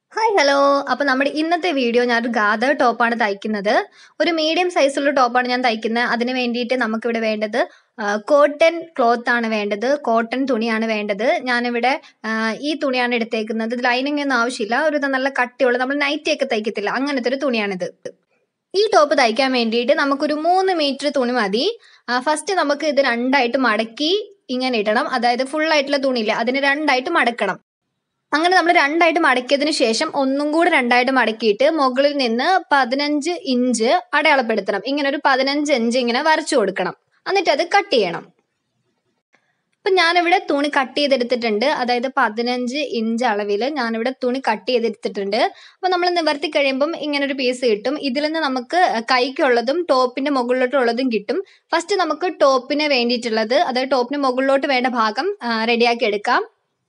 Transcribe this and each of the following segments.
hi hello അപ്പോൾ നമ്മുടെ ഇന്നത്തെ വീഡിയോ ഞാനൊരു ഗാദർ ടോപ്പാണ് തയ്ക്കുന്നത് ഒരു മീഡിയം സൈസുള്ള ടോപ്പാണ് ഞാൻ തയ്ക്കുന്നത് അതിന് വേണ്ടിയിട്ട് നമുക്കിവിടെ വേണ്ടത് കോട്ടൺ ക്ലോത്ത് ആണ് വേണ്ടത് കോട്ടൺ തുണിയാണ് വേണ്ടത് ഞാനിവിടെ ആ, ഈ തുണിയാണ് എടുത്തേക്കുന്നത് ലൈനിങ് ഒന്നും ആവശ്യമില്ല ഒരു ഇത് നല്ല കട്ടിയുള്ള നമ്മൾ നൈറ്റി ഒക്കെ തയ്ക്കത്തില്ല അങ്ങനത്തെ ഒരു തുണിയാണിത് ഈ ടോപ്പ് തയ്ക്കാൻ വേണ്ടിയിട്ട് നമുക്കൊരു മൂന്ന് മീറ്റർ തുണി മതി ഫസ്റ്റ് നമുക്ക് ഇത് രണ്ടായിട്ട് മടക്കി ഇങ്ങനെ ഇടണം അതായത് ഫുൾ ആയിട്ടുള്ള തുണിയില്ല അതിന് രണ്ടായിട്ട് മടക്കണം അങ്ങനെ നമ്മൾ രണ്ടായിട്ട് മടക്കിയതിന് ശേഷം ഒന്നും കൂടെ രണ്ടായിട്ട് മടക്കിയിട്ട് മുകളിൽ നിന്ന് പതിനഞ്ച് ഇഞ്ച് അടയാളപ്പെടുത്തണം ഇങ്ങനെ ഒരു പതിനഞ്ച് ഇഞ്ച് ഇങ്ങനെ വരച്ചു കൊടുക്കണം എന്നിട്ട് അത് കട്ട് ചെയ്യണം ഇപ്പം ഞാനിവിടെ തുണി കട്ട് ചെയ്തെടുത്തിട്ടുണ്ട് അതായത് പതിനഞ്ച് ഇഞ്ച് അളവിൽ ഞാനിവിടെ തുണി കട്ട് ചെയ്തെടുത്തിട്ടുണ്ട് അപ്പം നമ്മൾ നിവർത്തി കഴിയുമ്പം ഇങ്ങനെ ഒരു പീസ് കിട്ടും ഇതിൽ നിന്ന് നമുക്ക് കൈക്കുള്ളതും ടോപ്പിന്റെ മുകളിലോട്ടുള്ളതും കിട്ടും ഫസ്റ്റ് നമുക്ക് ടോപ്പിന് വേണ്ടിയിട്ടുള്ളത് അതായത് ടോപ്പിന് മുകളിലോട്ട് വേണ്ട ഭാഗം റെഡിയാക്കി എടുക്കാം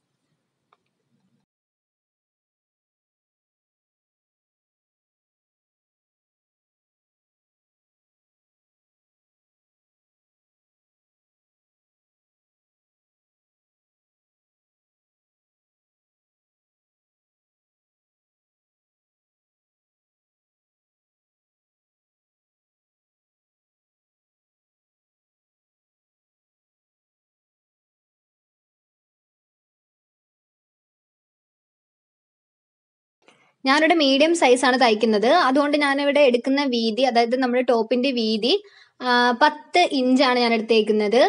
ഞാനിവിടെ മീഡിയം സൈസാണ് തയ്ക്കുന്നത് അതുകൊണ്ട് ഞാനിവിടെ എടുക്കുന്ന വീതി അതായത് നമ്മുടെ ടോപ്പിന്റെ വീതി ആ, പത്ത് ഇഞ്ചാണ് ഞാൻ എടുത്തേക്കുന്നത്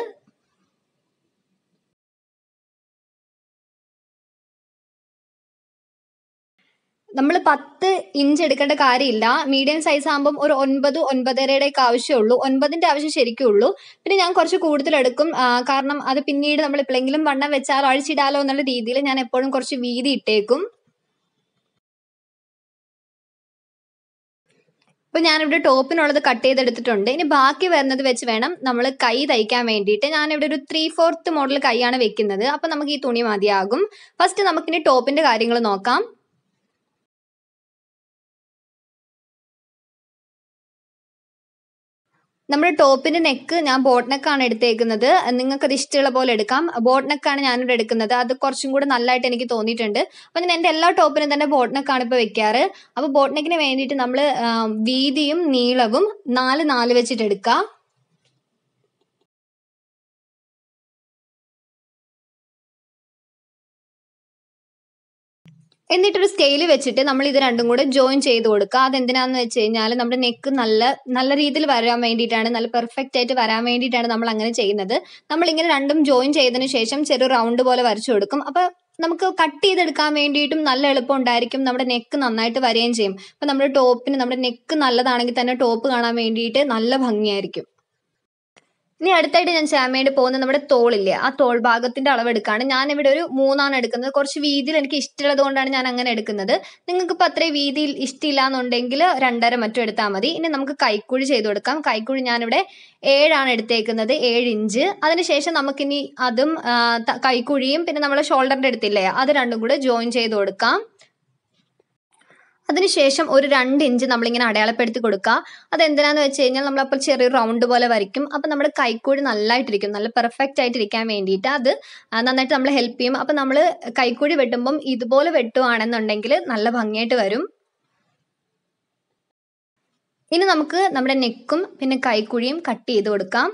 നമ്മൾ പത്ത് ഇഞ്ച് എടുക്കേണ്ട കാര്യമില്ല മീഡിയം സൈസ് ആകുമ്പം ഒരു ഒൻപത് ഒൻപതരയുടെ ഒക്കെ ആവശ്യമുള്ളൂ ഒൻപതിന്റെ ആവശ്യം ശരിക്കും ഉള്ളൂ പിന്നെ ഞാൻ കുറച്ച് കൂടുതൽ എടുക്കും ആ, കാരണം അത് പിന്നീട് നമ്മൾ എപ്പോഴെങ്കിലും വണ്ണം വെച്ചാലോ അഴിച്ചിടാലോ എന്നുള്ള രീതിയിൽ ഞാൻ എപ്പോഴും കുറച്ച് വീതി ഇട്ടേക്കും ഇപ്പൊ ഞാനിവിടെ ടോപ്പിനുള്ളത് കട്ട് ചെയ്തെടുത്തിട്ടുണ്ട് ഇനി ബാക്കി വരുന്നത് വെച്ച് വേണം നമ്മൾ കൈ തയ്ക്കാൻ വേണ്ടിയിട്ട് ഞാനിവിടെ ഒരു ത്രീ ഫോർത്ത് മോഡൽ കൈയാണ് വെക്കുന്നത് അപ്പൊ നമുക്ക് ഈ തുണി മതിയാകും ഫസ്റ്റ് നമുക്കിനി ടോപ്പിന്റെ കാര്യങ്ങൾ നോക്കാം നമ്മുടെ ടോപ്പിന്റെ നെക്ക് ഞാൻ ബോട്ട് നെക്കാണ് എടുത്തേക്കുന്നത് നിങ്ങൾക്ക് അത് ഇഷ്ടമുള്ള പോലെ എടുക്കാം ബോട്ട് നെക്കാണ് ഞാനിവിടെ എടുക്കുന്നത് അത് കുറച്ചും കൂടെ നല്ലതായിട്ട് എനിക്ക് തോന്നിയിട്ടുണ്ട് അപ്പൊ ഞാൻ എൻ്റെ എല്ലാ ടോപ്പിനും തന്നെ ബോട്ട് നെക്കാണ് ഇപ്പോൾ വെക്കാറ് അപ്പൊ ബോട്ട് നെക്കിന് വേണ്ടിയിട്ട് നമ്മൾ വീതിയും നീളവും നാല് നാല് വെച്ചിട്ട് എടുക്കാം എന്നിട്ടൊരു സ്കെയിൽ വെച്ചിട്ട് നമ്മൾ ഇത് രണ്ടും കൂടെ ജോയിൻ ചെയ്ത് കൊടുക്കുക അതെന്തിനാന്ന് വെച്ച് കഴിഞ്ഞാൽ നമ്മുടെ നെക്ക് നല്ല നല്ല രീതിയിൽ വരാൻ വേണ്ടിയിട്ടാണ് നല്ല പെർഫെക്റ്റ് ആയിട്ട് വരാൻ വേണ്ടിയിട്ടാണ് നമ്മൾ അങ്ങനെ ചെയ്യുന്നത് നമ്മൾ ഇങ്ങനെ രണ്ടും ജോയിൻ ചെയ്തതിന് ശേഷം ചെറിയ റൗണ്ട് പോലെ വരച്ചു കൊടുക്കും അപ്പൊ നമുക്ക് കട്ട് ചെയ്തെടുക്കാൻ വേണ്ടിയിട്ടും നല്ല എളുപ്പം ഉണ്ടായിരിക്കും നമ്മുടെ നെക്ക് നന്നായിട്ട് വരികയും ചെയ്യും അപ്പൊ നമ്മുടെ ടോപ്പിന് നമ്മുടെ നെക്ക് നല്ലതാണെങ്കിൽ തന്നെ ടോപ്പ് കാണാൻ വേണ്ടിയിട്ട് നല്ല ഭംഗിയായിരിക്കും ഇനി അടുത്തായിട്ട് ഞാൻ ചെയ്യാൻ വേണ്ടി പോകുന്നത് നമ്മുടെ തോളില്ലേ ആ തോൾ ഭാഗത്തിന്റെ അളവ് എടുക്കാണ് ഞാൻ ഇവിടെ ഒരു മൂന്നാണ് എടുക്കുന്നത് കുറച്ച് വീതിയിൽ എനിക്ക് ഇഷ്ടമുള്ളത് കൊണ്ടാണ് ഞാൻ അങ്ങനെ എടുക്കുന്നത് നിങ്ങൾക്ക് ഇപ്പൊ അത്രയും വീതിയിൽ ഇഷ്ടമില്ല എന്നുണ്ടെങ്കിൽ രണ്ടര മറ്റും എടുത്താൽ മതി ഇനി നമുക്ക് കൈക്കുഴി ചെയ്ത് കൊടുക്കാം കൈക്കുഴി ഞാനിവിടെ ഏഴാണ് എടുത്തേക്കുന്നത് ഏഴ് ഇഞ്ച് അതിനുശേഷം നമുക്കിനി അതും ആ, ത- കൈക്കുഴിയും പിന്നെ നമ്മളെ ഷോൾഡറിന്റെ അടുത്തില്ലേ അത് രണ്ടും കൂടെ ജോയിൻ ചെയ്ത് കൊടുക്കാം അതിനുശേഷം ഒരു രണ്ട് ഇഞ്ച് നമ്മളിങ്ങനെ അടയാളപ്പെടുത്തി കൊടുക്കുക അതെന്തിനാന്ന് വെച്ച് കഴിഞ്ഞാൽ നമ്മളപ്പോൾ ചെറിയൊരു റൗണ്ട് പോലെ വരയ്ക്കും അപ്പം നമ്മുടെ കൈക്കൂടി നല്ലതായിട്ടിരിക്കും നല്ല പെർഫെക്റ്റ് ആയിട്ട് ഇരിക്കാൻ വേണ്ടിയിട്ട് അത് ആ, നന്നായിട്ട് നമ്മളെ ഹെൽപ്പ് ചെയ്യും അപ്പം നമ്മൾ കൈക്കൂടി വെട്ടുമ്പം ഇതുപോലെ വെട്ടുവാണെന്നുണ്ടെങ്കിൽ നല്ല ഭംഗിയായിട്ട് വരും ഇനി നമുക്ക് നമ്മുടെ നെക്കും പിന്നെ കൈക്കുഴിയും കട്ട് ചെയ്ത് കൊടുക്കാം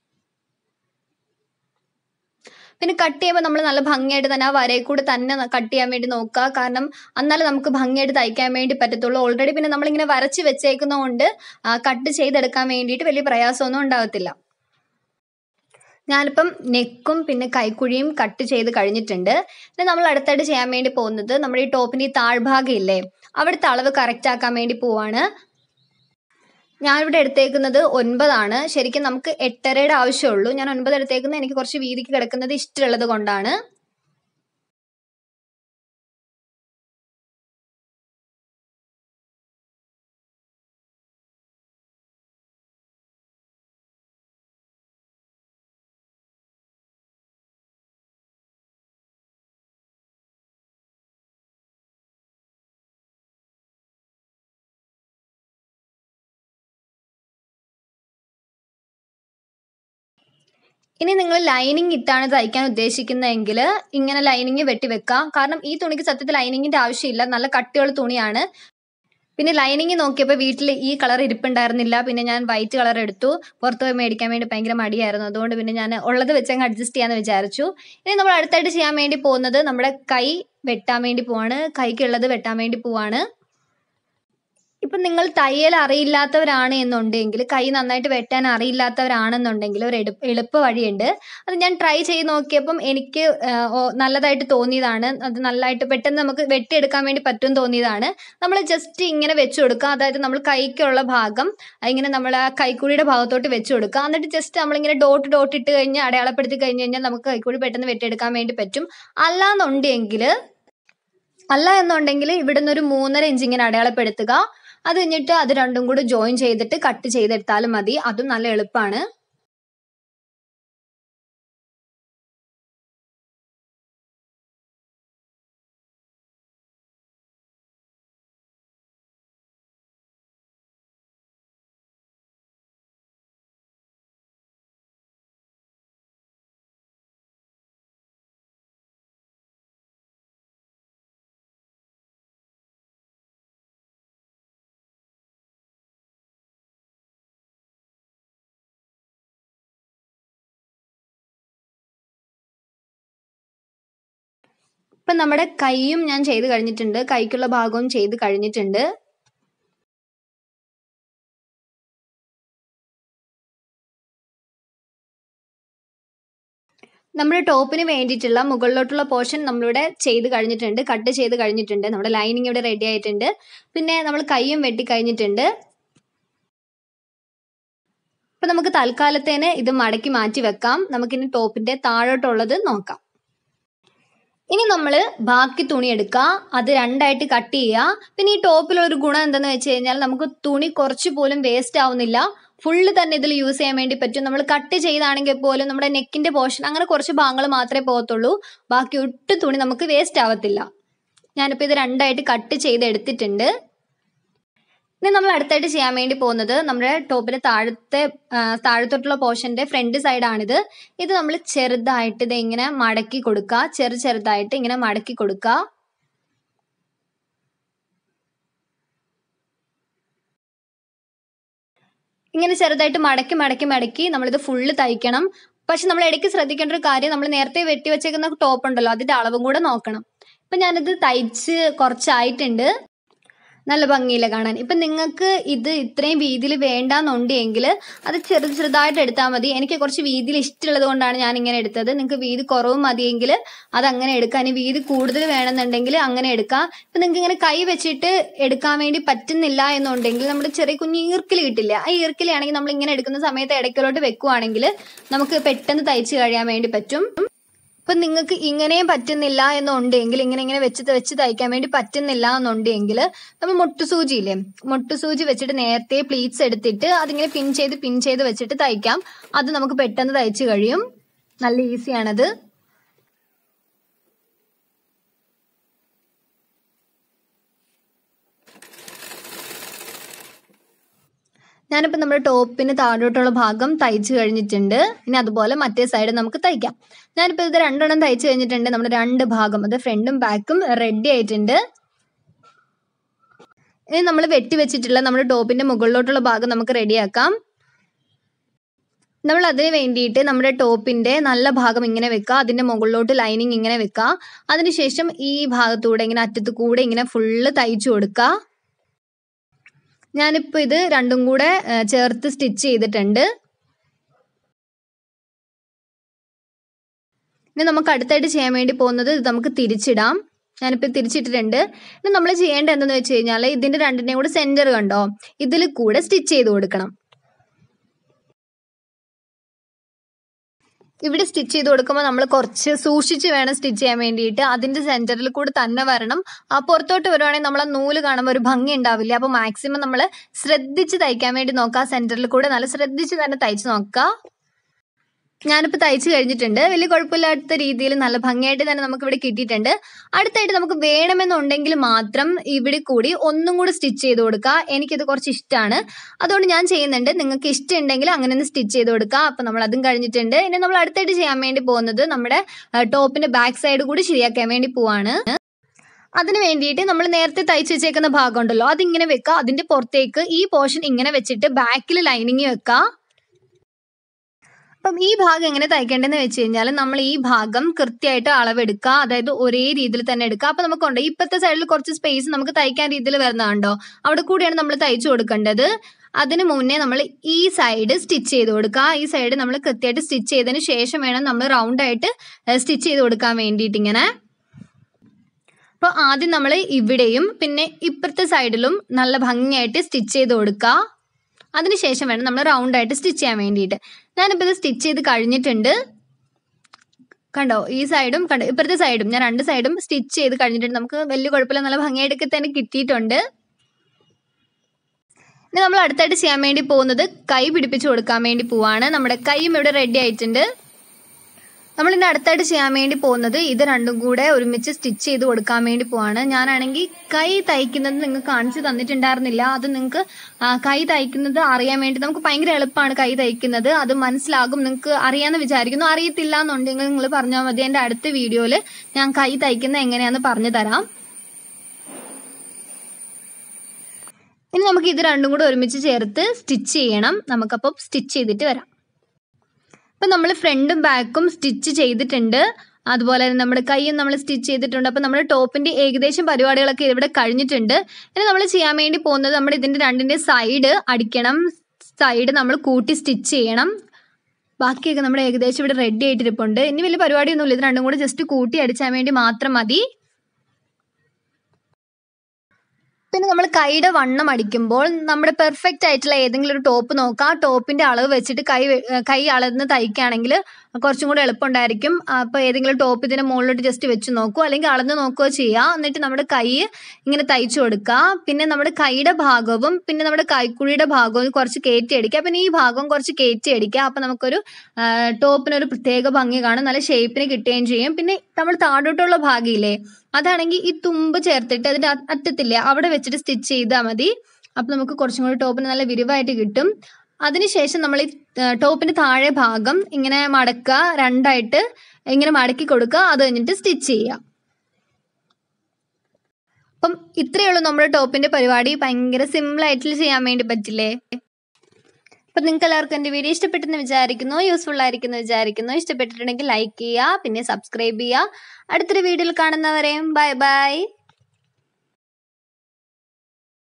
പിന്നെ കട്ട് ചെയ്യുമ്പോൾ നമ്മൾ നല്ല ഭംഗിയായിട്ട് തന്നെ ആ വരയിൽ കൂടെ തന്നെ കട്ട് ചെയ്യാൻ വേണ്ടി നോക്കുക കാരണം എന്നാലും നമുക്ക് ഭംഗിയായിട്ട് തയ്ക്കാൻ വേണ്ടി പറ്റത്തുള്ളൂ ഓൾറെഡി പിന്നെ നമ്മളിങ്ങനെ വരച്ച് വെച്ചേക്കുന്നതുകൊണ്ട് കട്ട് ചെയ്തെടുക്കാൻ വേണ്ടിയിട്ട് വലിയ പ്രയാസമൊന്നും ഉണ്ടാകത്തില്ല ഞാനിപ്പം നെക്കും പിന്നെ കൈക്കുഴിയും കട്ട് ചെയ്ത് കഴിഞ്ഞിട്ടുണ്ട് ഇനി നമ്മൾ അടുത്തായിട്ട് ചെയ്യാൻ വേണ്ടി പോകുന്നത് നമ്മുടെ ഈ ടോപ്പിന്റെ ഈ താഴ്ഭാഗം ഇല്ലേ അവിടുത്തെ അളവ് കറക്റ്റ് ആക്കാൻ വേണ്ടി പോവാണ് ഞാനിവിടെ എടുത്തേക്കുന്നത് ഒൻപതാണ് ശരിക്കും നമുക്ക് എട്ടരയുടെ ആവശ്യമുള്ളൂ ഞാൻ ഒൻപത് എടുത്തേക്കുന്നത് എനിക്ക് കുറച്ച് വീതിക്ക് കിടക്കുന്നത് ഇഷ്ടമുള്ളത് കൊണ്ടാണ് ഇനി നിങ്ങൾ ലൈനിങ് ഇട്ടാണ് തയ്ക്കാൻ ഉദ്ദേശിക്കുന്നതെങ്കിൽ ഇങ്ങനെ ലൈനിങ് വെട്ടി വെക്കാം കാരണം ഈ തുണിക്ക് സത്യത്തിൽ ലൈനിങ്ങിന്റെ ആവശ്യമില്ല നല്ല കട്ടിയുള്ള തുണിയാണ് പിന്നെ ലൈനിങ് നോക്കിയപ്പോൾ വീട്ടിൽ ഈ കളർ ഇരിപ്പുണ്ടായിരുന്നില്ല പിന്നെ ഞാൻ വൈറ്റ് കളർ എടുത്തു പുറത്ത് പോയി മേടിക്കാൻ വേണ്ടി ഭയങ്കര മടിയായിരുന്നു അതുകൊണ്ട് പിന്നെ ഞാൻ ഉള്ളത് വെച്ച് അങ്ങ് അഡ്ജസ്റ്റ് ചെയ്യാന്ന് വിചാരിച്ചു ഇനി നമ്മൾ അടുത്തായിട്ട് ചെയ്യാൻ വേണ്ടി പോകുന്നത് നമ്മുടെ കൈ വെട്ടാൻ വേണ്ടി പോവാണ് കൈക്കുള്ളത് വെട്ടാൻ വേണ്ടി പോവാണ് ഇപ്പം നിങ്ങൾ തയ്യൽ അറിയില്ലാത്തവരാണ് എന്നുണ്ടെങ്കിൽ കൈ നന്നായിട്ട് വെട്ടാൻ അറിയില്ലാത്തവരാണെന്നുണ്ടെങ്കിൽ ഒരു എടുപ്പ് എളുപ്പ വഴിയുണ്ട് അത് ഞാൻ ട്രൈ ചെയ്ത് നോക്കിയപ്പം എനിക്ക് ആ, ഓ, നല്ലതായിട്ട് തോന്നിയതാണ് അത് നല്ലതായിട്ട് പെട്ടെന്ന് നമുക്ക് വെട്ടിയെടുക്കാൻ വേണ്ടി പറ്റും തോന്നിയതാണ് നമ്മൾ ജസ്റ്റ് ഇങ്ങനെ വെച്ച് കൊടുക്കുക അതായത് നമ്മൾ കൈക്കുള്ള ഭാഗം ഇങ്ങനെ നമ്മൾ ആ കൈക്കുഴിയുടെ ഭാഗത്തോട്ട് വെച്ച് കൊടുക്കുക എന്നിട്ട് ജസ്റ്റ് നമ്മളിങ്ങനെ ഡോട്ട് ഡോട്ട് ഇട്ട് കഴിഞ്ഞ് അടയാളപ്പെടുത്തി കഴിഞ്ഞ് കഴിഞ്ഞാൽ നമുക്ക് കൈക്കുഴി പെട്ടെന്ന് വെട്ടിയെടുക്കാൻ വേണ്ടി പറ്റും അല്ലാന്നുണ്ടെങ്കിൽ അല്ല എന്നുണ്ടെങ്കിൽ ഇവിടുന്ന് ഒരു മൂന്നര ഇഞ്ച് ഇങ്ങനെ അടയാളപ്പെടുത്തുക അത് കഴിഞ്ഞിട്ട് അത് രണ്ടും കൂടി ജോയിൻ ചെയ്തിട്ട് കട്ട് ചെയ്തെടുത്താലും മതി അതും നല്ല എളുപ്പമാണ് ഇപ്പം നമ്മുടെ കൈയും ഞാൻ ചെയ്ത് കഴിഞ്ഞിട്ടുണ്ട് കൈക്കുള്ള ഭാഗവും ചെയ്ത് കഴിഞ്ഞിട്ടുണ്ട് നമ്മുടെ ടോപ്പിന് വേണ്ടിയിട്ടുള്ള മുകളിലോട്ടുള്ള പോർഷൻ നമ്മളിവിടെ ചെയ്ത് കഴിഞ്ഞിട്ടുണ്ട് കട്ട് ചെയ്ത് കഴിഞ്ഞിട്ടുണ്ട് നമ്മുടെ ലൈനിങ് ഇവിടെ റെഡി ആയിട്ടുണ്ട് പിന്നെ നമ്മൾ കൈയും വെട്ടി കഴിഞ്ഞിട്ടുണ്ട് ഇപ്പൊ നമുക്ക് തൽക്കാലത്തേന് ഇത് മടക്കി മാറ്റി വെക്കാം നമുക്കിനി ടോപ്പിന്റെ താഴോട്ടുള്ളത് നോക്കാം ഇനി നമ്മൾ ബാക്കി തുണി എടുക്കുക അത് രണ്ടായിട്ട് കട്ട് ചെയ്യുക പിന്നെ ഈ ടോപ്പിലുള്ള ഒരു ഗുണം എന്തെന്ന് വെച്ച് കഴിഞ്ഞാൽ നമുക്ക് തുണി കുറച്ച് പോലും വേസ്റ്റ് ആവുന്നില്ല ഫുള്ള് തന്നെ ഇതിൽ യൂസ് ചെയ്യാൻ വേണ്ടി പറ്റും നമ്മൾ കട്ട് ചെയ്താണെങ്കിൽ പോലും നമ്മുടെ നെക്കിന്റെ പോർഷൻ അങ്ങനെ കുറച്ച് ഭാഗങ്ങൾ മാത്രമേ പോകത്തുള്ളൂ ബാക്കി ഒട്ടും തുണി നമുക്ക് വേസ്റ്റ് ആവത്തില്ല ഞാനിപ്പോൾ ഇത് രണ്ടായിട്ട് കട്ട് ചെയ്ത് എടുത്തിട്ടുണ്ട് ഇനി നമ്മൾ അടുത്തായിട്ട് ചെയ്യാൻ വേണ്ടി പോകുന്നത് നമ്മുടെ ടോപ്പിന്റെ താഴത്തെ ആ, താഴത്തോട്ടുള്ള പോർഷന്റെ ഫ്രണ്ട് സൈഡാണിത് ഇത് നമ്മൾ ചെറുതായിട്ട് ഇത് ഇങ്ങനെ മടക്കി കൊടുക്കുക ചെറു ചെറുതായിട്ട് ഇങ്ങനെ മടക്കി കൊടുക്കുക ഇങ്ങനെ ചെറുതായിട്ട് മടക്കി മടക്കി മടക്കി നമ്മളിത് ഫുള്ള് തയ്ക്കണം പക്ഷെ നമ്മൾ ഇടയ്ക്ക് ശ്രദ്ധിക്കേണ്ട ഒരു കാര്യം നമ്മൾ നേരത്തെ വെട്ടി വെച്ചേക്കുന്ന ടോപ്പ് ഉണ്ടല്ലോ അതിന്റെ അളവും കൂടെ നോക്കണം ഇപ്പൊ ഞാനിത് തയ്ച്ച് കുറച്ചായിട്ടുണ്ട് നല്ല ഭംഗിയില്ല കാണാൻ ഇപ്പം നിങ്ങൾക്ക് ഇത് ഇത്രയും വീതിയിൽ വേണ്ടാന്നുണ്ടെങ്കിൽ അത് ചെറു ചെറുതായിട്ട് എടുത്താൽ മതി എനിക്ക് കുറച്ച് വീതിയിൽ ഇഷ്ടമുള്ളത് കൊണ്ടാണ് ഞാൻ ഇങ്ങനെ എടുത്തത് നിങ്ങൾക്ക് വീതി കുറവ് മതിയെങ്കിൽ അത് അങ്ങനെ എടുക്കാം ഇനി വീതി കൂടുതൽ വേണമെന്നുണ്ടെങ്കിൽ അങ്ങനെ എടുക്കാം ഇപ്പം നിങ്ങൾക്ക് ഇങ്ങനെ കൈ വെച്ചിട്ട് എടുക്കാൻ വേണ്ടി പറ്റുന്നില്ല എന്നുണ്ടെങ്കിൽ നമ്മുടെ ചെറിയ കുഞ്ഞ് ഈർക്കിൽ കിട്ടില്ല ആ ഈർക്കിലാണെങ്കിൽ നമ്മൾ ഇങ്ങനെ എടുക്കുന്ന സമയത്ത് ഇടയ്ക്കലോട്ട് വെക്കുവാണെങ്കിൽ നമുക്ക് പെട്ടെന്ന് തയ്ച്ച് കഴിയാൻ വേണ്ടി പറ്റും ഇപ്പൊ നിങ്ങൾക്ക് ഇങ്ങനെയും പറ്റുന്നില്ല എന്നുണ്ടെങ്കിൽ ഇങ്ങനെ ഇങ്ങനെ വെച്ച് വെച്ച് തയ്ക്കാൻ വേണ്ടി പറ്റുന്നില്ല എന്നുണ്ടെങ്കിൽ നമ്മൾ മുട്ടുസൂചി ഇല്ലേ മുട്ടുസൂചി വെച്ചിട്ട് നേരത്തെ പ്ലീറ്റ്സ് എടുത്തിട്ട് അതിങ്ങനെ പിൻ ചെയ്ത് പിൻ ചെയ്ത് വെച്ചിട്ട് തയ്ക്കാം അത് നമുക്ക് പെട്ടെന്ന് തയ്ച്ച് കഴിയും നല്ല ഈസിയാണത് ഞാനിപ്പോൾ നമ്മുടെ ടോപ്പിന് താഴോട്ടുള്ള ഭാഗം തയ്ച്ച് കഴിഞ്ഞിട്ടുണ്ട് ഇനി അതുപോലെ മറ്റേ സൈഡ് നമുക്ക് തയ്ക്കാം ഞാനിപ്പോൾ ഇത് രണ്ടെണ്ണം തയ്ച്ച് കഴിഞ്ഞിട്ടുണ്ട് നമ്മുടെ രണ്ട് ഭാഗം അത് ഫ്രണ്ടും ബാക്കും റെഡി ആയിട്ടുണ്ട് ഇനി നമ്മൾ വെട്ടി വെച്ചിട്ടുള്ള നമ്മുടെ ടോപ്പിന്റെ മുകളിലോട്ടുള്ള ഭാഗം നമുക്ക് റെഡിയാക്കാം നമ്മൾ അതിന് വേണ്ടിയിട്ട് നമ്മുടെ ടോപ്പിന്റെ നല്ല ഭാഗം ഇങ്ങനെ വെക്കുക അതിന്റെ മുകളിലോട്ട് ലൈനിങ് ഇങ്ങനെ വെക്കുക അതിനുശേഷം ഈ ഭാഗത്തൂടെ ഇങ്ങനെ അറ്റത്ത് കൂടെ ഇങ്ങനെ ഫുള്ള് തയ്ച്ചു കൊടുക്കുക ഞാനിപ്പോൾ ഇത് രണ്ടും കൂടെ ആ, ചേർത്ത് സ്റ്റിച്ച് ചെയ്തിട്ടുണ്ട് ഇനി നമുക്ക് അടുത്തായിട്ട് ചെയ്യാൻ വേണ്ടി പോകുന്നത് ഇത് നമുക്ക് തിരിച്ചിടാം ഞാനിപ്പോൾ തിരിച്ചിട്ടിട്ടുണ്ട് ഇനി നമ്മൾ ചെയ്യേണ്ടത് എന്തെന്ന് വെച്ച് കഴിഞ്ഞാൽ ഇതിന്റെ രണ്ടിൻ്റെയും കൂടെ സെന്റർ കണ്ടോ ഇതിൽ കൂടെ സ്റ്റിച്ച് ചെയ്ത് കൊടുക്കണം ഇവിടെ സ്റ്റിച്ച് ചെയ്ത് കൊടുക്കുമ്പോൾ നമ്മൾ കുറച്ച് സൂക്ഷിച്ച് വേണം സ്റ്റിച്ച് ചെയ്യാൻ വേണ്ടിയിട്ട് അതിന്റെ സെന്ററിൽ കൂടെ തന്നെ വരണം ആ പുറത്തോട്ട് വരുവാണെങ്കിൽ നമ്മൾ ആ നൂല് കാണുമ്പോൾ ഒരു ഭംഗി ഉണ്ടാവില്ല അപ്പോൾ മാക്സിമം നമ്മൾ ശ്രദ്ധിച്ച് തയ്ക്കാൻ വേണ്ടി നോക്കുക സെന്ററിൽ കൂടെ നല്ല ശ്രദ്ധിച്ച് തന്നെ തയ്ച്ച് നോക്കുക ഞാനിപ്പോൾ തയ്ച്ച് കഴിഞ്ഞിട്ടുണ്ട് വലിയ കുഴപ്പമില്ലാത്ത രീതിയിൽ നല്ല ഭംഗിയായിട്ട് തന്നെ നമുക്ക് ഇവിടെ കിട്ടിയിട്ടുണ്ട് അടുത്തായിട്ട് നമുക്ക് വേണമെന്നുണ്ടെങ്കിൽ മാത്രം ഇവിടെ കൂടി ഒന്നും കൂടി സ്റ്റിച്ച് ചെയ്ത് കൊടുക്കുക എനിക്കിത് കുറച്ച് ഇഷ്ടമാണ് അതുകൊണ്ട് ഞാൻ ചെയ്യുന്നുണ്ട് നിങ്ങൾക്ക് ഇഷ്ടമുണ്ടെങ്കിൽ അങ്ങനെ ഒന്ന് സ്റ്റിച്ച് ചെയ്ത് കൊടുക്കുക അപ്പം നമ്മൾ അതും കഴിഞ്ഞിട്ടുണ്ട് ഇനി നമ്മൾ അടുത്തായിട്ട് ചെയ്യാൻ വേണ്ടി പോകുന്നത് നമ്മുടെ ടോപ്പിന്റെ ബാക്ക് സൈഡ് കൂടി ശരിയാക്കാൻ വേണ്ടി പോവാണ് അതിന് വേണ്ടിയിട്ട് നമ്മൾ നേരത്തെ തയ്ച്ച് വെച്ചേക്കുന്ന ഭാഗം ഉണ്ടല്ലോ അതിങ്ങനെ വെക്കുക അതിന്റെ പുറത്തേക്ക് ഈ പോർഷൻ ഇങ്ങനെ വെച്ചിട്ട് ബാക്കിൽ ലൈനിങ് വെക്കുക അപ്പം ഈ ഭാഗം എങ്ങനെ തയ്ക്കേണ്ടതെന്ന് വെച്ച് കഴിഞ്ഞാൽ നമ്മൾ ഈ ഭാഗം കൃത്യമായിട്ട് അളവെടുക്കുക അതായത് ഒരേ രീതിയിൽ തന്നെ എടുക്കുക അപ്പം നമുക്കുണ്ട് ഇപ്പോഴത്തെ സൈഡിൽ കുറച്ച് സ്പേസ് നമുക്ക് തയ്ക്കാൻ രീതിയിൽ വരുന്നതുണ്ടോ അവിടെ കൂടിയാണ് നമ്മൾ തയ്ച്ചു കൊടുക്കേണ്ടത് അതിന് മുന്നേ നമ്മൾ ഈ സൈഡ് സ്റ്റിച്ച് ചെയ്ത് കൊടുക്കുക ഈ സൈഡ് നമ്മൾ കൃത്യമായിട്ട് സ്റ്റിച്ച് ചെയ്തതിന് ശേഷം വേണം നമ്മൾ റൗണ്ട് ആയിട്ട് സ്റ്റിച്ച് ചെയ്ത് കൊടുക്കാൻ വേണ്ടിയിട്ട് ഇങ്ങനെ അപ്പോൾ ആദ്യം നമ്മൾ ഇവിടെയും പിന്നെ ഇപ്പുറത്തെ സൈഡിലും നല്ല ഭംഗിയായിട്ട് സ്റ്റിച്ച് ചെയ്ത് കൊടുക്കുക അതിനുശേഷം വേണം നമ്മൾ റൗണ്ട് ആയിട്ട് സ്റ്റിച്ച് ചെയ്യാൻ വേണ്ടിയിട്ട് ഞാനിപ്പോൾ ഇത് സ്റ്റിച്ച് ചെയ്ത് കഴിഞ്ഞിട്ടുണ്ട് കണ്ടോ ഈ സൈഡും കണ്ടോ ഇപ്പുറത്തെ സൈഡും ഞാൻ രണ്ട് സൈഡും സ്റ്റിച്ച് ചെയ്ത് കഴിഞ്ഞിട്ടുണ്ട് നമുക്ക് വലിയ കുഴപ്പമില്ല നല്ല ഭംഗിയായിട്ടൊക്കെ തന്നെ കിട്ടിയിട്ടുണ്ട് ഇനി നമ്മൾ അടുത്തായിട്ട് ചെയ്യാൻ വേണ്ടി പോകുന്നത് കൈ പിടിപ്പിച്ച് കൊടുക്കാൻ വേണ്ടി പോവാണ് നമ്മുടെ കൈയും ഇവിടെ റെഡി ആയിട്ടുണ്ട് നമ്മൾ ഇനി അടുത്തായിട്ട് ചെയ്യാൻ വേണ്ടി പോകുന്നത് ഇത് രണ്ടും കൂടെ ഒരുമിച്ച് സ്റ്റിച്ച് ചെയ്ത് കൊടുക്കാൻ വേണ്ടി പോവാണ് ഞാനാണെങ്കിൽ കൈ തയ്ക്കുന്നത് നിങ്ങൾക്ക് കാണിച്ചു തന്നിട്ടുണ്ടായിരുന്നില്ല അത് നിങ്ങൾക്ക് കൈ തയ്ക്കുന്നത് അറിയാൻ വേണ്ടി നമുക്ക് ഭയങ്കര എളുപ്പമാണ് കൈ തയ്ക്കുന്നത് അത് മനസ്സിലാകും നിങ്ങൾക്ക് അറിയാമെന്ന് വിചാരിക്കുന്നു അറിയത്തില്ല എന്നുണ്ടെങ്കിൽ നിങ്ങൾ പറഞ്ഞാൽ മതി എൻ്റെ അടുത്ത വീഡിയോയിൽ ഞാൻ കൈ തയ്ക്കുന്നത് എങ്ങനെയാണെന്ന് പറഞ്ഞു തരാം ഇനി നമുക്ക് ഇത് രണ്ടും കൂടെ ഒരുമിച്ച് ചേർത്ത് സ്റ്റിച്ച് ചെയ്യണം നമുക്കപ്പോൾ സ്റ്റിച്ച് ചെയ്തിട്ട് വരാം അപ്പം നമ്മൾ ഫ്രണ്ടും ബാക്കും സ്റ്റിച്ച് ചെയ്തിട്ടുണ്ട് അതുപോലെ തന്നെ നമ്മുടെ കൈയും നമ്മൾ സ്റ്റിച്ച് ചെയ്തിട്ടുണ്ട് അപ്പം നമ്മുടെ ടോപ്പിൻ്റെ ഏകദേശം പരിപാടികളൊക്കെ ഇവിടെ കഴിഞ്ഞിട്ടുണ്ട് ഇനി നമ്മൾ ചെയ്യാൻ വേണ്ടി പോകുന്നത് നമ്മുടെ ഇതിൻ്റെ രണ്ടിൻ്റെ സൈഡ് അടിക്കണം സൈഡ് നമ്മൾ കൂട്ടി സ്റ്റിച്ച് ചെയ്യണം ബാക്കിയൊക്കെ നമ്മൾ ഏകദേശം ഇവിടെ റെഡി ആയിട്ടിരിപ്പുണ്ട് ഇനി വലിയ പരിപാടിയൊന്നുമില്ല ഇത് രണ്ടും കൂടെ ജസ്റ്റ് കൂട്ടി അടിച്ചാൻ വേണ്ടി മാത്രം മതി പിന്നെ നമ്മൾ കൈയുടെ വണ്ണം അടിക്കുമ്പോൾ നമ്മുടെ പെർഫെക്റ്റ് ആയിട്ടുള്ള ഏതെങ്കിലും ഒരു ടോപ്പ് നോക്കുക ആ ടോപ്പിന്റെ അളവ് വെച്ചിട്ട് കൈ കൈ അളന്ന് തയ്ക്കുകയാണെങ്കിൽ കുറച്ചും കൂടെ എളുപ്പമുണ്ടായിരിക്കും അപ്പോൾ ഏതെങ്കിലും ടോപ്പ് ഇതിന്റെ മുകളിലോട്ട് ജസ്റ്റ് വെച്ച് നോക്കുക അല്ലെങ്കിൽ അളന്ന് നോക്കുകയോ ചെയ്യുക എന്നിട്ട് നമ്മുടെ കൈ ഇങ്ങനെ തയ്ച്ചു കൊടുക്കുക പിന്നെ നമ്മുടെ കൈയുടെ ഭാഗവും പിന്നെ നമ്മുടെ കൈക്കുഴിയുടെ ഭാഗവും കുറച്ച് കയറ്റി അടിക്കുക പിന്നെ ഈ ഭാഗം കുറച്ച് കയറ്റി അടിക്കുക അപ്പോൾ നമുക്കൊരു ടോപ്പിനൊരു പ്രത്യേക ഭംഗി കാണും നല്ല ഷേപ്പിന് കിട്ടുകയും ചെയ്യും പിന്നെ നമ്മൾ താഴോട്ടുള്ള ഭാഗമില്ലേ അതാണെങ്കിൽ ഈ തുമ്പ് ചേർത്തിട്ട് അതിൻ്റെ അറ്റത്തില്ലേ അവിടെ വെച്ചിട്ട് സ്റ്റിച്ച് ചെയ്താൽ മതി അപ്പോൾ നമുക്ക് കുറച്ചും കൂടി ടോപ്പിന് നല്ല വിരിവായിട്ട് കിട്ടും അതിനുശേഷം നമ്മൾ ഈ ടോപ്പിൻ്റെ താഴെ ഭാഗം ഇങ്ങനെ മടക്കുക രണ്ടായിട്ട് ഇങ്ങനെ മടക്കി കൊടുക്കുക അത് കഴിഞ്ഞിട്ട് സ്റ്റിച്ച് ചെയ്യുക അപ്പം ഇത്രയേ ഉള്ളൂ നമ്മുടെ ടോപ്പിൻ്റെ പരിപാടി ഭയങ്കര സിമ്പിളായിട്ട് ചെയ്യാൻ വേണ്ടി പറ്റില്ലേ അപ്പം നിങ്ങൾക്ക് എല്ലാവർക്കും എൻ്റെ വീഡിയോ ഇഷ്ടപ്പെട്ടെന്ന് വിചാരിക്കുന്നു യൂസ്ഫുൾ ആയിരിക്കുന്നു വിചാരിക്കുന്നു ഇഷ്ടപ്പെട്ടിട്ടുണ്ടെങ്കിൽ ലൈക്ക് ചെയ്യുക പിന്നെ സബ്സ്ക്രൈബ് ചെയ്യുക അടുത്തൊരു വീഡിയോയിൽ കാണുന്നവരെയും ബൈ ബൈ